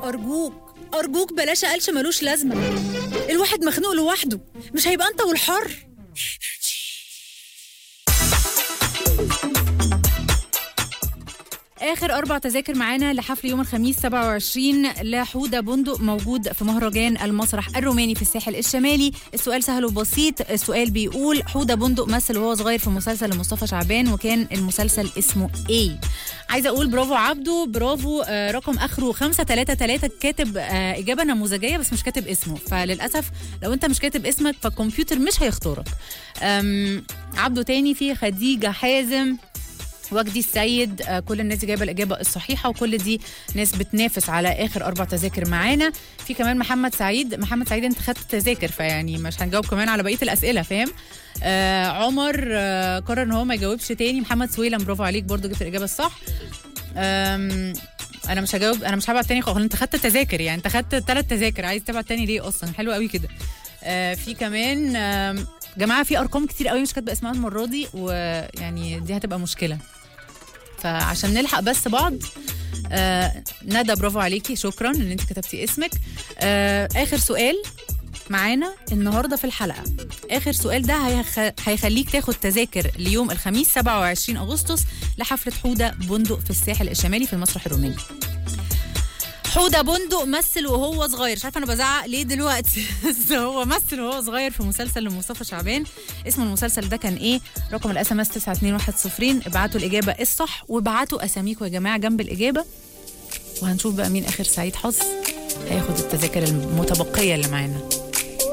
ارجوك ارجوك بلاش قلش ملوش لازمه الواحد مخنوق لوحده مش هيبقى انت والحر اخر اربع تذاكر معانا لحفل يوم الخميس 27 لحوده بندق موجود في مهرجان المسرح الروماني في الساحل الشمالي السؤال سهل وبسيط السؤال بيقول حوده بندق مثل وهو صغير في مسلسل لمصطفى شعبان وكان المسلسل اسمه ايه عايزه اقول برافو عبده برافو آه رقم اخره 533 كاتب آه اجابه نموذجيه بس مش كاتب اسمه فللاسف لو انت مش كاتب اسمك فالكمبيوتر مش هيختارك أم، عبده تاني في خديجه حازم وجدي السيد آه، كل الناس دي جايبه الاجابه الصحيحه وكل دي ناس بتنافس على اخر اربع تذاكر معانا في كمان محمد سعيد محمد سعيد انت خدت تذاكر فيعني مش هنجاوب كمان على بقيه الاسئله فاهم آه عمر آه قرر ان هو ما يجاوبش تاني محمد سويلم برافو عليك برضو جبت الاجابه الصح آم، انا مش هجاوب انا مش هبعت تاني خالص انت خدت تذاكر يعني انت خدت ثلاث تذاكر عايز تبعت تاني ليه اصلا حلو قوي كده آه في كمان آم، جماعه في ارقام كتير قوي مش كاتبه اسمها المره دي ويعني دي هتبقى مشكله فعشان نلحق بس بعض آه ندى برافو عليكي شكرا ان انت كتبتي اسمك آه اخر سؤال معانا النهارده في الحلقه اخر سؤال ده هيخ... هيخليك تاخد تذاكر ليوم الخميس 27 اغسطس لحفله حوده بندق في الساحل الشمالي في المسرح الروماني حوده بندق مثل وهو صغير مش عارفه انا بزعق ليه دلوقتي بس هو مثل وهو صغير في مسلسل لمصطفى شعبان اسم المسلسل ده كان ايه رقم الاس ام اس 92110 ابعتوا الاجابه الصح وابعتوا اساميكم يا جماعه جنب الاجابه وهنشوف بقى مين اخر سعيد حظ هياخد التذاكر المتبقيه اللي معانا